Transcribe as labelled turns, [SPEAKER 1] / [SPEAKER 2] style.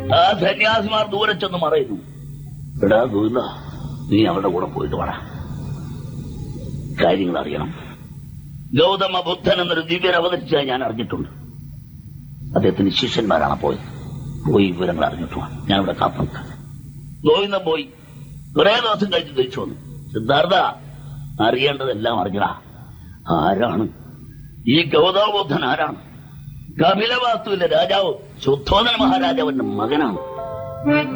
[SPEAKER 1] ആ സന്യാസിമാർ ദൂരെ ചെന്ന് മറയുന്നു എടാ ഗോവിന്ദ നീ അവരുടെ കൂടെ പോയിട്ട് വാടാ കാര്യങ്ങൾ അറിയണം ഗൗതമ ബുദ്ധൻ എന്നൊരു ദിവ്യർ അവതരിച്ചതായി ഞാൻ അറിഞ്ഞിട്ടുണ്ട് അദ്ദേഹത്തിന് ശിഷ്യന്മാരാണ് പോയത് പോയി വിവരങ്ങൾ അറിഞ്ഞിട്ടുമാണ് ഞാൻ ഇവിടെ കാത്തു നിൽക്കാം ഗോവിന്ദൻ പോയി കുറെ ദിവസം കഴിച്ച് തിരിച്ചു വന്നു സിദ്ധാർത്ഥ അറിയേണ്ടതെല്ലാം അറിഞ്ഞടാ ആരാണ് ഈ ഗൗതമ ബുദ്ധൻ ആരാണ് കപിലവാസ്തുവിലെ രാജാവ് ശുദ്ധോധന മഹാരാജാവിന്റെ മകനാണ്